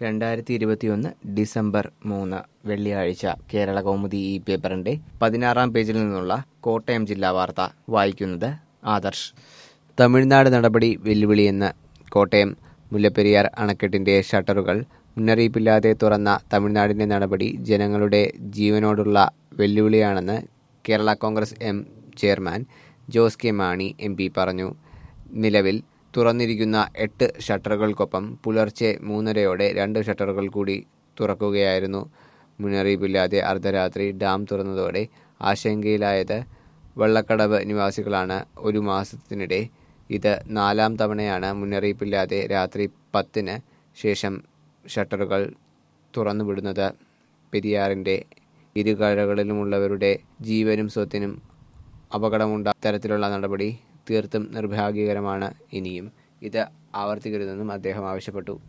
രണ്ടായിരത്തി ഇരുപത്തിയൊന്ന് ഡിസംബർ മൂന്ന് വെള്ളിയാഴ്ച കേരള കൗമുദി ഈ പേപ്പറിന്റെ പതിനാറാം പേജിൽ നിന്നുള്ള കോട്ടയം ജില്ലാ വാർത്ത വായിക്കുന്നത് ആദർശ് തമിഴ്നാട് നടപടി വെല്ലുവിളിയെന്ന് കോട്ടയം മുല്ലപ്പെരിയാർ അണക്കെട്ടിന്റെ ഷട്ടറുകൾ മുന്നറിയിപ്പില്ലാതെ തുറന്ന തമിഴ്നാടിന്റെ നടപടി ജനങ്ങളുടെ ജീവനോടുള്ള വെല്ലുവിളിയാണെന്ന് Kerala Congress M chairman Jose K Mani M P പറഞ്ഞു നിലവിൽ തുറന്നിരിക്കുന്ന എട്ട് ഷട്ടറുകൾക്കൊപ്പം പുലർച്ചെ മൂന്നരയോടെ രണ്ട് ഷട്ടറുകൾ കൂടി തുറക്കുകയായിരുന്നു മുന്നറിയിപ്പില്ലാതെ അർദ്ധരാത്രി ഡാം തുറന്നതോടെ ആശങ്കയിലായത് വെള്ളക്കടവ് നിവാസികളാണ് ഒരു മാസത്തിനിടെ ഇത് നാലാം തവണയാണ് മുന്നറിയിപ്പില്ലാതെ രാത്രി പത്തിന് ശേഷം ഷട്ടറുകൾ തുറന്നുവിടുന്നത് പെരിയാറിന്റെ ഇരുകരകളിലുമുള്ളവരുടെ ജീവനും സ്വത്തിനും അപകടമുണ്ടാ തരത്തിലുള്ള നടപടി തീർത്തും നിർഭാഗ്യകരമാണ് ഇനിയും ഇത് ആവർത്തിക്കരുതെന്നും അദ്ദേഹം ആവശ്യപ്പെട്ടു